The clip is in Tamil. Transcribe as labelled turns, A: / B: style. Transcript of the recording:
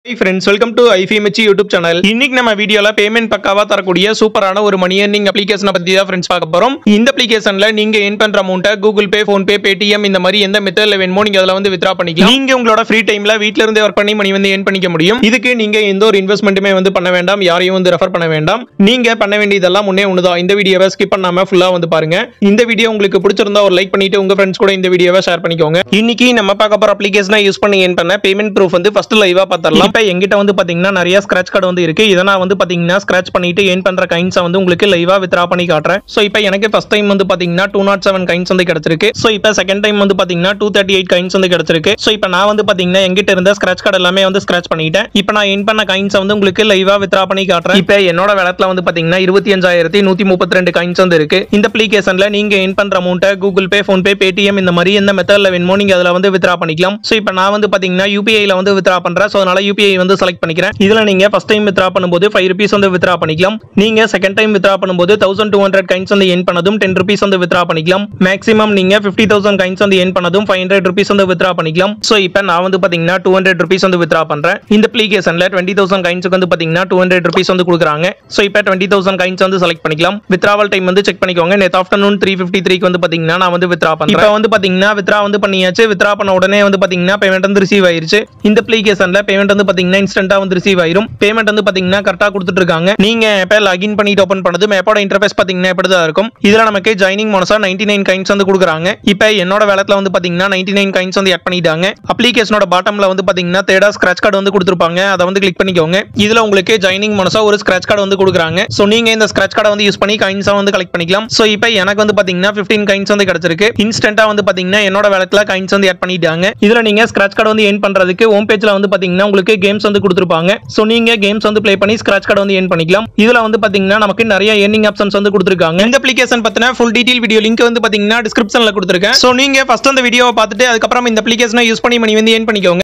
A: friends welcome to IFMH YouTube channel இன்னைக்கு நம்ம வீடியோல பேமெண்ட் பக்காவா தரக்கூடிய சூப்பரான ஒரு மணி earning அப்ளிகேஷனை பத்தி தான் ஃப்ரெண்ட்ஸ் பார்க்க போறோம் இந்த அப்ளிகேஷன்ல நீங்க ஏர்ன் பண்ற அமௌண்ட்டை Google Pay PhonePe Paytm இந்த மாதிரி எந்த மெத்தட்ல வேணுமோ நீங்க அதில் வந்து வித்ரா பண்ணிக்கலாம் நீங்க உங்களோட ஃப்ரீ டைம்ல வீட்ல இருந்தே ஒர்க் பண்ணி மணி வந்து ஏர்ன் பண்ணிக்க முடியும் இதுக்கு நீங்க எந்த ஒரு இன்வெஸ்ட்மெண்ட்டுமே வந்து பண்ண வேண்டாம் யாரையும் வந்து ரெஃபர் பண்ண வேண்டாம் நீங்க பண்ண வேண்டியதெல்லாம் முன்னே ஒண்ணுதான் இந்த வீடியோவை ஸ்கிப் பண்ணாம ஃபுல்லா வந்து பாருங்க இந்த வீடியோ உங்களுக்கு பிடிச்சிருந்தா ஒரு லைக் பண்ணிட்டு உங்க ஃப்ரெண்ட்ஸ் கூட இந்த வீடியோவை ஷேர் பண்ணிக்கோங்க இன்னைக்கு நம்ம பார்க்க போற அப்ளிகேஷனை யூஸ் பண்ணி ஏன் பண்ண பேமெண்ட் ப்ரூஃப் வந்து ஃபர்ஸ்ட் லைவா பார்த்தரலாம் இப்போ எங்கிட்ட வந்து பாத்தீங்கன்னா நிறைய ஸ்கிராச் கார்டு வந்து இருக்கு இதை நான் வந்து பாத்தீங்கன்னா ஸ்கிராச் பண்ணிட்டு ஏன் பண்ற கைன்ஸை வந்து உங்களுக்கு லைவா வித்ரா பண்ணி காட்டுறேன் ஸோ இப்போ எனக்கு ஃபர்ஸ்ட் டைம் வந்து பாத்தீங்கன்னா டூ நாட் செவன் கைன்ஸ் வந்து கிடைச்சிருக்கு ஸோ இப்போ செகண்ட் டைம் வந்து பாத்தீங்கன்னா டூ தேர்ட்டி எயிட் கைன்ஸ் வந்து கிடைச்சிருக்கு ஸோ இப்போ நான் வந்து பாத்தீங்கன்னா எங்கிட்ட இருந்த ஸ்கிராச் கார்டு எல்லாமே வந்து ஸ்கிராச் பண்ணிட்டேன் இப்போ நான் ஏன் பண்ண கைன்ஸை வந்து உங்களுக்கு லைவா வித்ரா பண்ணி காட்டுறேன் இப்போ என்னோட வேலத்துல வந்து பாத்தீங்கன்னா இருபத்தி அஞ்சாயிரத்தி நூத்தி முப்பத்தி ரெண்டு கைன்ஸ் வந்து இருக்கு இந்த அப்ளிகேஷன்ல நீங்க ஏன் பண்ற அமௌண்ட்டை Google Pay PhonePe Paytm இந்த மாதிரி எந்த மெத்தட்ல வேணுமோ நீங்க அதுல வந்து வித்ரா பண்ணிக்கலாம் ஸோ இப்போ நான் வந்து பாத்தீங்கன்னா யூபிஐல வந்து வித்ரா பண்றேன் ஸோ அதனால யூபிஐ வந்து செலக்ட் பண்ணிக்கிறேன் இதுல நீங்க ஃபர்ஸ்ட் டைம் வித்ரா பண்ணும்போது ஃபைவ் ருபீஸ் வந்து வித்ரா பண்ணிக்கலாம் நீங்க செகண்ட் டைம் வித்ரா பண்ணும்போது தௌசண்ட் டூ ஹண்ட்ரட் கைன்ஸ் வந்து என் பண்ணதும் டென் ருபீஸ் வந்து வித்ரா பண்ணிக்கலாம் மேக்ஸிமம் நீங்க ஃபிஃப்டி தௌசண்ட் கைன்ஸ் வந்து என் பண்ணதும் ஃபைவ் ஹண்ட்ரட் ருபீஸ் வந்து வித்ரா பண்ணிக்கலாம் ஸோ இப்போ நான் வந்து பாத்தீங்கன்னா டூ ஹண்ட்ரட் ருபீஸ் வந்து வித்ரா பண்றேன் இந்த அப்ளிகேஷன்ல டுவெண்ட்டி தௌசண்ட் கைன்ஸுக்கு வந்து பாத்தீங்கன்னா டூ ஹண்ட்ரட் ருபீஸ் வந்து கொடுக்குறாங்க ஸோ இப்போ டுவெண்ட்டி தௌசண்ட் கைன்ஸ் வந்து செலக்ட் பண்ணிக்கலாம் வித்ராவல் டைம் வந்து செக் பண்ணிக்கோங்க நேற்று ஆஃப்டர்நூன் த்ரீ ஃபிஃப்டி த்ரீக்கு வந்து பாத்தீங்கன்னா நான் வந்து வித்ரா பண்றேன் இப்போ வந்து பாத்தீங்கன்னா வித்ரா வந்து பண்ணியாச்சு வித்ரா பண்ண உடனே வந்து பாத்தீங்கன்னா பேமெண்ட் வந்து ரிசீவ் ஆயிருச்சு இந்த அப்ளிகேஷன்ல பேமெண்ட் வந்து பாத்தீங்கன்னா இன்ஸ்டன்டா வந்து ரிசீவ் ஆயிரும் பேமெண்ட் வந்து பாத்தீங்கன்னா கரெக்டா கொடுத்துட்டு இருக்காங்க நீங்க இப்போ லாகின் பண்ணிட்டு ஓப்பன் பண்ணது மேப்போட இன்டர்ஃபேஸ் பாத்தீங்கன்னா இப்படி தான் இருக்கும் இதுல நமக்கு ஜாயினிங் மோனஸா நைன்டி நைன் கைன்ஸ் வந்து கொடுக்குறாங்க இப்போ என்னோட வேலத்துல வந்து பாத்தீங்கன்னா நைன்டி நைன் கைன்ஸ் வந்து ஆட் பண்ணிட்டாங்க அப்ளிகேஷனோட பாட்டம்ல வந்து பாத்தீங்கன்னா தேடா ஸ்கிராச் கார்டு வந்து கொடுத்துருப்பாங்க அதை வந்து கிளிக் பண்ணிக்கோங்க இதுல உங்களுக்கு ஜாயினிங் மோனஸா ஒரு ஸ்கிராச் கார்டு வந்து கொடுக்குறாங்க ஸோ நீங்க இந்த ஸ்கிராச் கார்டை வந்து யூஸ் பண்ணி கைன்ஸா வந்து கலெக்ட் பண்ணிக்கலாம் ஸோ இப்போ எனக்கு வந்து பாத்தீங்கன்னா 15 கைன்ஸ் வந்து கிடைச்சிருக்கு இன்ஸ்டன்டா வந்து பாத்தீங்கன்னா என்னோட வேலத்துல கைன்ஸ் வந்து ஆட் பண்ணிட்டாங்க இதுல நீங்க ஸ்கிராச் கார்டு வந்து ஏன் பண்றதுக்கு ஹோம் பேஜ்ல வந்து பாத்தீங்கன்னா உங்களுக்கு கேம்ஸ் வந்து கொடுத்துருப்பாங்க ஸோ நீங்க கேம்ஸ் வந்து ப்ளே பண்ணி ஸ்கிராச் கார்டு வந்து ஏன் பண்ணிக்கலாம் இதுல வந்து பாத்தீங்கன்னா நமக்கு நிறைய ஏர்னிங் ஆப்ஷன்ஸ் வந்து கொடுத்துருக்காங்க இந்த அப்ளிகேஷன் பத்தின ஃபுல் டீடைல் வீடியோ லிங்க் வந்து பாத்தீங்கன்னா டிஸ்கிரிப்ஷன்ல கொடுத்துருக்கேன் ஸோ நீங்க ஃபர்ஸ்ட் அந்த வீடியோவை பார்த்துட்டு அதுக்கப்புறம் இந்த அப்ளிகேஷனை யூஸ் பண்ணி மணி வந்து ஏன் பண்ணிக்கோங்க